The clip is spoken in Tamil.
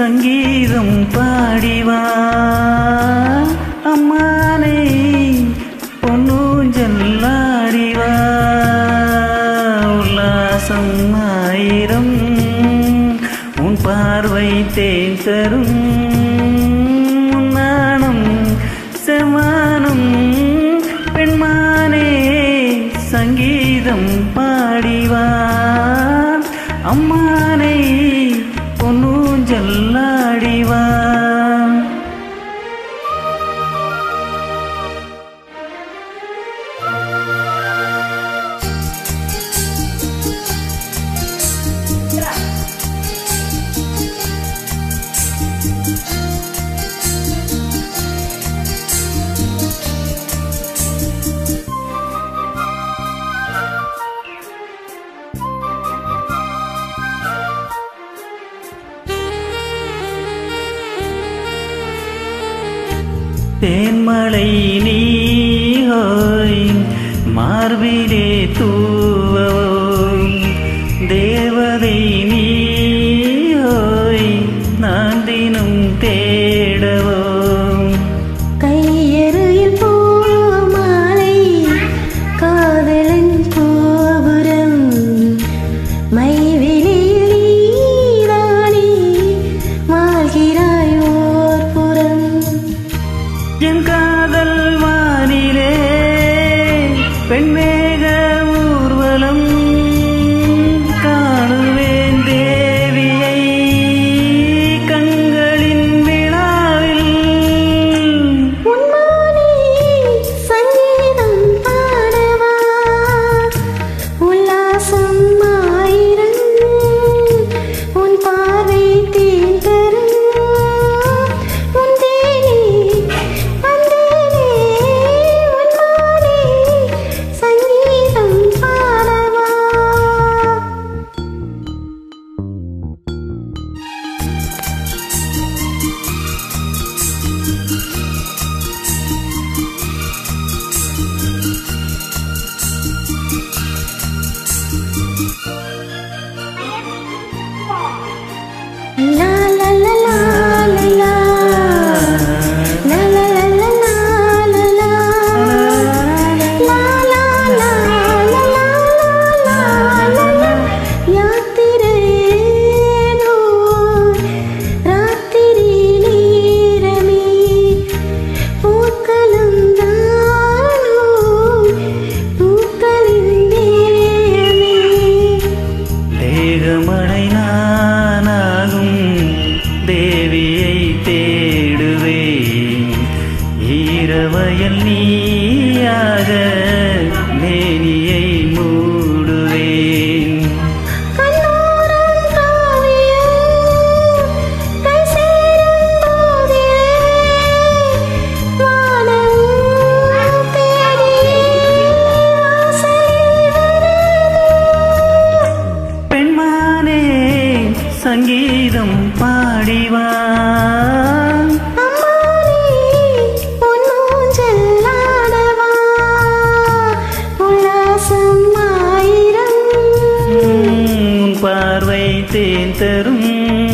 சங்கீதம் பாடிவா அம்மானை பொன்னூஞ்சல்லாடிவா உல்லாசம் ஆயிரம் உன் பார்வை தேன் தரும் உன் நாணம் செமானம் பெண்மானே சங்கீதம் பாடிவா அம்மானை பொன்னூஞ்சல்லாடிவா தேன்மலை நீஹோய் மார்பிலே தூவோ தேவதை நீஹோய் நான் தினம் தேடவோ கையறையில் பூமாலை காதலன் கோபுரம் மைவிழியில் நீராணி வாழ்கிறாய் ஓர் புறம் என் காதல் வானிலே பெண்மேக ஊர்வலம் காணுவேன் தேவியை கண்களின் விழாவில் உன்மானே சங்கீதம் பாடவா உல்லாசம் ஆயிரம் உன் பார்வை தேன் தரும் உன் தேனே வந்தேனே உன்மானே சங்கீதம் பாடவா La la la la la la La la la la la la la La la la la la la la la யாத்திரேனோ ராத்திரி நீரமே பூக்களும் தானோ பூக்களின் தேயமே தேகமடை நானாகும் தேவியை தேடுவேன் ஈரவயல் நீயாக மேனியை மூடுவேன் கண்ணோரம் காவியம் கை சேரும் போதிலே வானம் தேடி வாசலில் பெண்மானே சங்கீதம் பாடிவா அம்மானே பொன்னூஞ்சல் ஆடவா உல்லாசம் ஆயிரம் உன் பார்வை தேன் தரும்